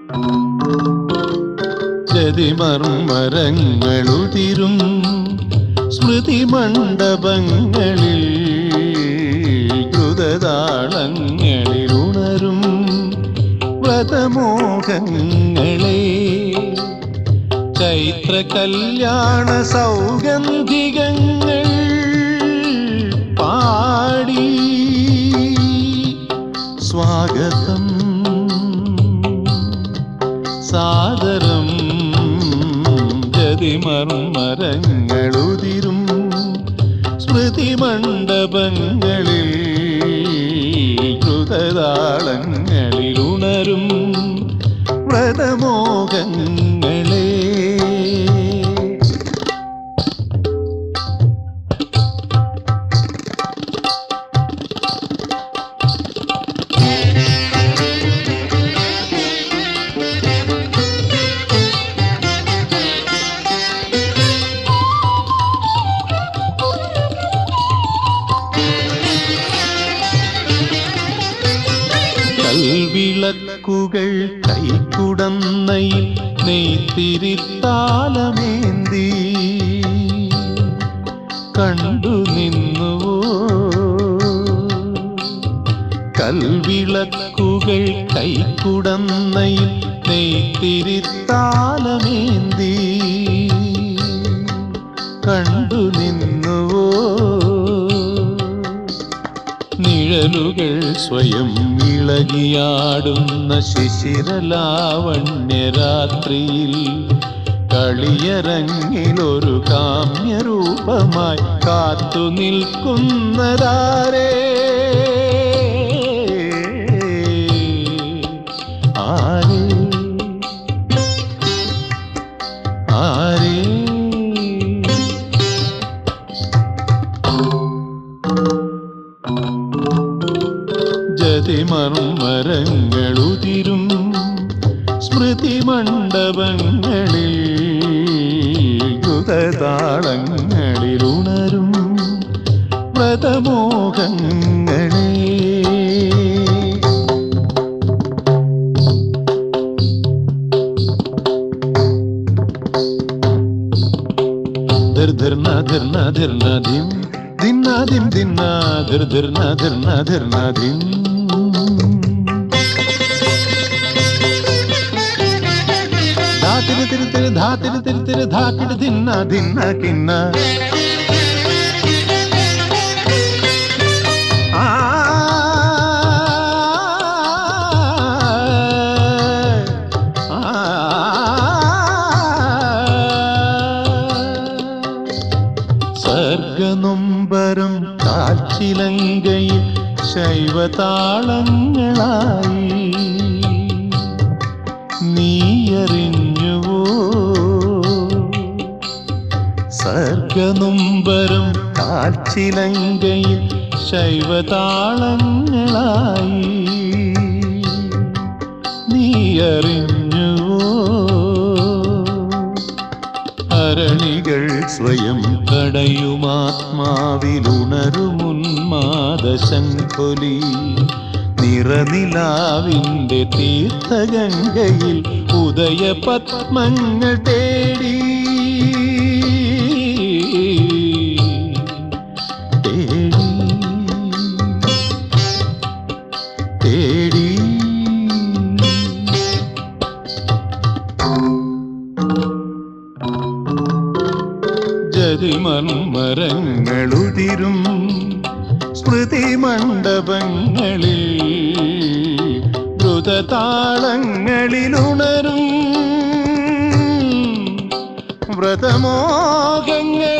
ചതിമർമരങ്ങളുതിരും സ്മൃതി മണ്ഡപങ്ങളിൽ ദ്രുതതാളങ്ങളിൽ ഉണരും വ്രതമോഹങ്ങളെ ചൈത്ര കല്യാണ സൗഗന്ധികങ്ങൾ പാടി സ്വാഗതം സാദരം ജതിമർമരങ്ങളുതിരും സ്മൃതി മണ്ഡപങ്ങളിൽ ദ്രുതതാളങ്ങളിൽ ഉണരും വ്രതമോഹങ്ങളെ കൽവിളക്കുകൾ കൈക്കുടന്നയിൽ നെയ്ത്തിരിത്താലമേന്തി കണ്ടു നിന്നുവോ കൽവിളക്കുകൾ കൈക്കുടന്നയിൽ നെയ്ത്തിരിത്താലമേന്തി കണ്ടു നിന്നുവോ നിഴലുകൾ സ്വയം ഇളകിയാടുന്ന ശിശിരലാവണ്യരാത്രിയിൽ കളിയരങ്ങിലൊരു കാമ്യരൂപമായി കാത്തു നിൽക്കുന്നതാരേ ആരേ ആരേ ജതിമർമരങ്ങളുതിരും സ്മൃതി മണ്ഡപങ്ങളിൽ യുഗതാളങ്ങളിൽ ഉണരും വ്രതമോഹങ്ങളെ ധിർന ധിർന ധിർന ധിം ധിന്നാദിം ധിന്നാ ധിർ ധിർന ധിർന ധിർന ധിം ധാതിരി തിരി തിരി ധാതിരി തിരി തിരി ധാക്കിട് ധിന്ന ധിന്ന കിന്ന ആ സർഗനൊമ്പരം കാച്ചിലങ്കയിൽ ശൈവതാളങ്ങളായി നീയറിഞ്ഞുവോ സർഗനൊമ്പരം കാച്ചിലങ്കയിൽ ശൈവതാളങ്ങളായി നീയറിഞ്ഞുവോ അരണികൾ സ്വയം കടയുമാത്മാവിലുണരുമുന്മാദശങ്കൊലി നിറനിലാവിൻ്റെ തീർത്ഥഗംഗയിൽ ഉദയപത്മങ്ങൾ തേടി തേടി തേടി ജതിമർമരങ്ങളുതിരും സ്മൃതി മണ്ഡപങ്ങളിൽ ദ്രുതതാളങ്ങളിലുണരും വ്രതമോഹങ്ങളെ